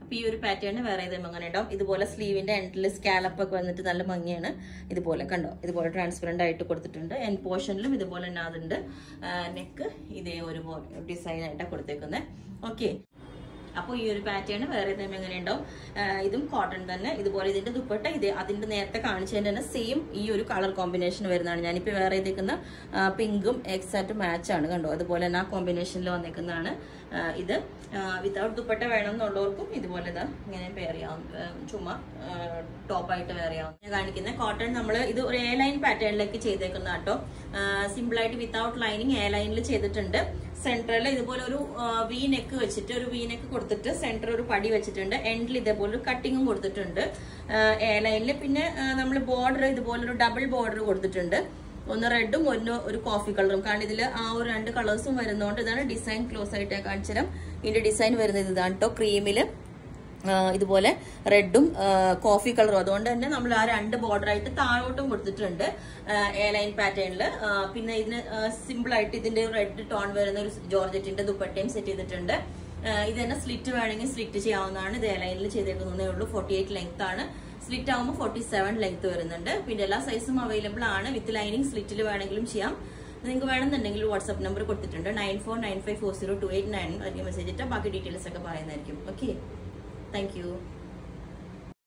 അപ്പൊ ഈ ഒരു പാറ്റേൺ വേറെ ഏതെങ്കിലും അങ്ങനെ ഉണ്ടാവും ഇതുപോലെ സ്ലീവിന്റെ എൻഡിൽ സ്കാലപ്പ് ഒക്കെ വന്നിട്ട് നല്ല ഭംഗിയാണ് ഇതുപോലെ കണ്ടോ ഇതുപോലെ ട്രാൻസ്പെറന്റ് ആയിട്ട് കൊടുത്തിട്ടുണ്ട് എൻ പോർഷനിലും ഇതുപോലെ തന്നെ അതുണ്ട് നെക്ക് ഇതേ ഒരു ഡിസൈൻ ആയിട്ടാണ് കൊടുത്തേക്കുന്നത് ഓക്കെ അപ്പോൾ ഈ ഒരു പാറ്റേൺ വേറെ ഏതെങ്കിലും എങ്ങനെ ഉണ്ടാവും ആഹ് ഇതും കോട്ടൺ തന്നെ ഇതുപോലെ ഇതിന്റെ ദുപ്പട്ട ഇത് അതിന്റെ നേരത്തെ കാണിച്ചതിന്റെ തന്നെ സെയിം ഈ ഒരു കളർ കോമ്പിനേഷൻ വരുന്നതാണ് ഞാനിപ്പോൾ വേറെ ചെയ്തേക്കുന്ന പിങ്കും എക്സാക്ട് മാച്ച് ആണ് കണ്ടോ അതുപോലെ തന്നെ ആ കോമ്പിനേഷനിൽ വന്നേക്കുന്നതാണ് ആഹ് ഇത് വിത്തൗട്ട് ദുപ്പട്ട വേണം എന്നുള്ളവർക്കും ഇതുപോലെ ഇതാ ഇങ്ങനെ പെയർ ചെയ്യാം ആഹ് ചുമ്മാ ടോപ്പായിട്ട് വെയർ ചെയ്യാം ഞാൻ കാണിക്കുന്ന കോട്ടൺ നമ്മൾ ഇത് ഒരു എ ലൈൻ പാറ്റേണിലേക്ക് ചെയ്തേക്കുന്ന കേട്ടോ സിമ്പിൾ ആയിട്ട് വിത്തൗട്ട് ലൈനിങ് എ ലൈനിൽ ചെയ്തിട്ടുണ്ട് സെൻട്രൽ ഇതുപോലെ ഒരു വി നെക്ക് വെച്ചിട്ട് ഒരു വി നെക്ക് കൊടുത്തിട്ട് സെന്റർ ഒരു പടി വെച്ചിട്ടുണ്ട് എൻഡിൽ ഇതേപോലെ ഒരു കട്ടിങ്ങും കൊടുത്തിട്ടുണ്ട് എ ലൈനിൽ പിന്നെ നമ്മൾ ബോർഡർ ഇതുപോലെ ഒരു ഡബിൾ ബോർഡർ കൊടുത്തിട്ടുണ്ട് ഒന്ന് റെഡും ഒന്ന് ഒരു കോഫി കളറും കാരണം ഇതിൽ ആ ഒരു രണ്ട് കളേഴ്സും വരുന്നതുകൊണ്ട് ഇതാണ് ഡിസൈൻ ക്ലോസ് ആയിട്ട് കാണിച്ചു തരാം ഇതിന്റെ ഡിസൈൻ വരുന്നത് ഇതാണ് കേട്ടോ ക്രീമില് ഇതുപോലെ റെഡും കോഫി കളറും അതുകൊണ്ട് തന്നെ നമ്മൾ ആ രണ്ട് ബോർഡർ ആയിട്ട് താഴോട്ടും കൊടുത്തിട്ടുണ്ട് എ ലൈൻ പാറ്റേണിൽ പിന്നെ ഇതിന് സിമ്പിൾ ആയിട്ട് ഇതിന്റെ റെഡ് ടോൺ വരുന്ന ഒരു ജോർജറ്റിന്റെ ദുപ്പട്ടയും സെറ്റ് ചെയ്തിട്ടുണ്ട് ആ, ഇത് തന്നെ സ്ലിറ്റ് വേണമെങ്കിൽ സ്ലിറ്റ് ചെയ്യാവുന്നതാണ് ഇത് എ ലൈനിൽ ചെയ്തേക്കുന്നതേ ഉള്ളൂ ഫോർട്ടി എയ്റ്റ് ലെങ്ത് ആണ് സ്ലിറ്റ് ആകുമ്പോൾ ഫോർട്ടി സെവൻ ലെങ്ത് വരുന്നുണ്ട് പിന്നെ എല്ലാ സൈസും അവൈലബിൾ ആണ് വിത്ത് ലൈനിങ് സ്ലിറ്റിൽ വേണമെങ്കിലും ചെയ്യാം നിങ്ങൾക്ക് വേണമെന്നുണ്ടെങ്കിൽ വാട്സ്ആപ്പ് നമ്പർ കൊടുത്തിട്ടുണ്ട് nine four nine five four zero two eight nine അതിന് മെസ്സേജ് ഇട്ടാൽ ബാക്കി ഡീറ്റെയിൽസ് ഒക്കെ പറയുന്നതായിരിക്കും ഓക്കെ താങ്ക് യു